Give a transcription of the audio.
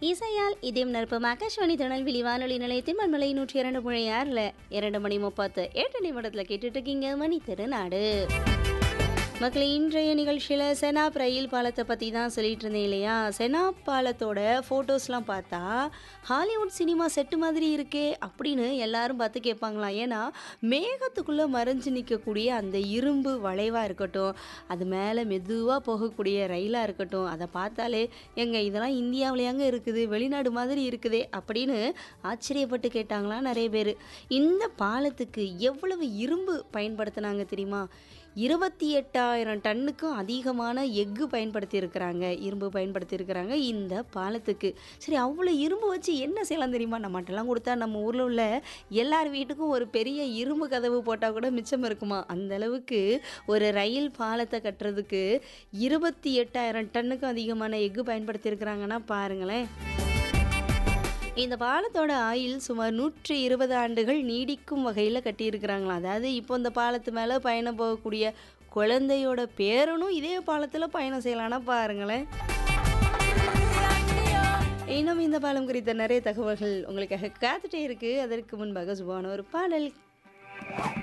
இசையால் இதயம் நற்பம் ஆகாஷ்வாணி திருநெல்வேலி வானொலி நிலையத்தின் மண்மலை நூற்றி இரண்டு புள்ளி ஆறில் இரண்டு மணி முப்பத்து எட்டு நிமிடத்தில் கேட்டுட்டு இருக்கீங்க மணி திருநாடு மக்களே இன்றைய நிகழ்ச்சியில் செனாப் ரயில் பாலத்தை பற்றி தான் சொல்லிட்டு இருந்தேன் இல்லையா செனாப் பாலத்தோட ஃபோட்டோஸ்லாம் பார்த்தா ஹாலிவுட் சினிமா செட்டு மாதிரி இருக்கே அப்படின்னு எல்லாரும் பார்த்து கேட்பாங்களாம் ஏன்னா மேகத்துக்குள்ளே மறைஞ்சு நிற்கக்கூடிய அந்த இரும்பு வளைவாக இருக்கட்டும் அது மேலே மெதுவாக போகக்கூடிய ரயிலாக இருக்கட்டும் அதை பார்த்தாலே எங்க இதெல்லாம் இந்தியாவிலேயாங்க இருக்குது வெளிநாடு மாதிரி இருக்குதே அப்படின்னு ஆச்சரியப்பட்டு கேட்டாங்களாம் நிறைய பேர் இந்த பாலத்துக்கு எவ்வளவு இரும்பு பயன்படுத்தினாங்க தெரியுமா இருபத்தி எட்டாயிரம் டன்னுக்கும் அதிகமான எஃகு பயன்படுத்தி இருக்கிறாங்க இரும்பு பயன்படுத்தி இருக்கிறாங்க இந்த பாலத்துக்கு சரி அவ்வளோ இரும்பு வச்சு என்ன செய்யலாம் தெரியுமா நம்மகிட்டலாம் கொடுத்தா நம்ம ஊரில் உள்ள எல்லார் வீட்டுக்கும் ஒரு பெரிய இரும்பு கதவு போட்டால் கூட மிச்சம் இருக்குமா அந்த அளவுக்கு ஒரு ரயில் பாலத்தை கட்டுறதுக்கு இருபத்தி எட்டாயிரம் டன்னுக்கும் அதிகமான எஃகு பயன்படுத்தி இருக்கிறாங்கன்னா பாருங்களேன் இந்த பாலத்தோட ஆயுள் சுமார் நூற்றி இருபது ஆண்டுகள் நீடிக்கும் வகையில் கட்டியிருக்கிறாங்களாம் அதாவது இப்போ இந்த பாலத்து மேலே பயணம் போகக்கூடிய குழந்தையோட பேரனும் இதே பாலத்தில் பயணம் செய்யலாம்னா பாருங்களேன் இன்னும் இந்த பாலம் குறித்த நிறைய தகவல்கள் உங்களுக்காக காத்துட்டே இருக்கு அதற்கு முன்பாக சுபான ஒரு பாடல்